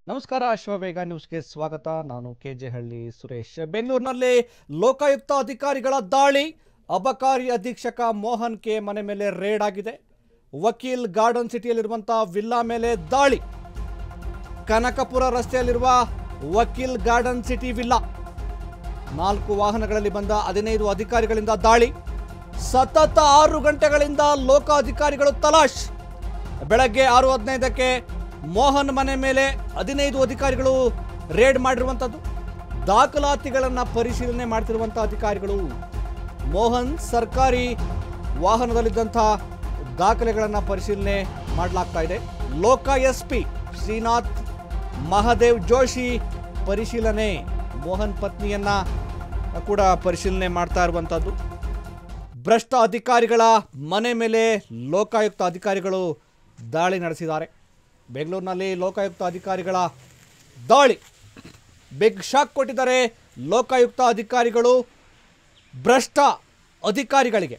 ನಮಸ್ಕಾರ ಅಶ್ವವೇಗ ನ್ಯೂಸ್ಗೆ ಸ್ವಾಗತ ನಾನು ಕೆ ಜೆ ಹಳ್ಳಿ ಸುರೇಶ್ ಬೆಂಗಳೂರಿನಲ್ಲಿ ಲೋಕಾಯುಕ್ತ ಅಧಿಕಾರಿಗಳ ದಾಳಿ ಅಬಕಾರಿ ಅಧೀಕ್ಷಕ ಮೋಹನ್ ಕೆ ಮನೆ ಮೇಲೆ ರೇಡ್ ಆಗಿದೆ ವಕೀಲ್ ಗಾರ್ಡನ್ ಸಿಟಿಯಲ್ಲಿರುವಂಥ ವಿಲ್ಲಾ ಮೇಲೆ ದಾಳಿ ಕನಕಪುರ ರಸ್ತೆಯಲ್ಲಿರುವ ವಕೀಲ್ ಗಾರ್ಡನ್ ಸಿಟಿ ವಿಲ್ಲಾ ನಾಲ್ಕು ವಾಹನಗಳಲ್ಲಿ ಬಂದ ಹದಿನೈದು ಅಧಿಕಾರಿಗಳಿಂದ ದಾಳಿ ಸತತ ಆರು ಗಂಟೆಗಳಿಂದ ಲೋಕಾಧಿಕಾರಿಗಳು ತಲಾಶ್ ಬೆಳಗ್ಗೆ ಆರು ಹದಿನೈದಕ್ಕೆ ಮೋಹನ್ ಮನೆ ಮೇಲೆ ಹದಿನೈದು ಅಧಿಕಾರಿಗಳು ರೇಡ್ ಮಾಡಿರುವಂಥದ್ದು ದಾಖಲಾತಿಗಳನ್ನು ಪರಿಶೀಲನೆ ಮಾಡ್ತಿರುವಂಥ ಅಧಿಕಾರಿಗಳು ಮೋಹನ್ ಸರ್ಕಾರಿ ವಾಹನದಲ್ಲಿದ್ದಂಥ ದಾಖಲೆಗಳನ್ನು ಪರಿಶೀಲನೆ ಮಾಡಲಾಗ್ತಾ ಇದೆ ಲೋಕ ಎಸ್ ಪಿ ಶ್ರೀನಾಥ್ ಮಹಾದೇವ್ ಜೋಶಿ ಪರಿಶೀಲನೆ ಮೋಹನ್ ಪತ್ನಿಯನ್ನ ಕೂಡ ಪರಿಶೀಲನೆ ಮಾಡ್ತಾ ಇರುವಂಥದ್ದು ಭ್ರಷ್ಟ ಅಧಿಕಾರಿಗಳ ಮನೆ ಮೇಲೆ ಲೋಕಾಯುಕ್ತ ಅಧಿಕಾರಿಗಳು ದಾಳಿ ನಡೆಸಿದ್ದಾರೆ ಬೆಂಗಳೂರಿನಲ್ಲಿ ಲೋಕಾಯುಕ್ತ ಅಧಿಕಾರಿಗಳ ದಾಳಿ ಬಿಗ್ ಶಾಕ್ ಕೊಟ್ಟಿದ್ದಾರೆ ಲೋಕಾಯುಕ್ತ ಅಧಿಕಾರಿಗಳು ಭ್ರಷ್ಟ ಅಧಿಕಾರಿಗಳಿಗೆ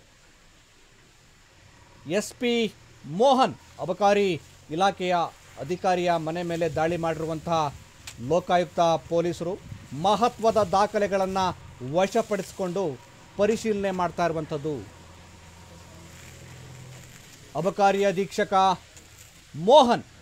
ಎಸ್ ಪಿ ಮೋಹನ್ ಅಬಕಾರಿ ಇಲಾಖೆಯ ಅಧಿಕಾರಿಯ ಮನೆ ಮೇಲೆ ದಾಳಿ ಮಾಡಿರುವಂತಹ ಲೋಕಾಯುಕ್ತ ಪೊಲೀಸರು ಮಹತ್ವದ ದಾಖಲೆಗಳನ್ನು ವಶಪಡಿಸಿಕೊಂಡು ಪರಿಶೀಲನೆ ಮಾಡ್ತಾ ಇರುವಂಥದ್ದು ಅಬಕಾರಿ ಅಧೀಕ್ಷಕ ಮೋಹನ್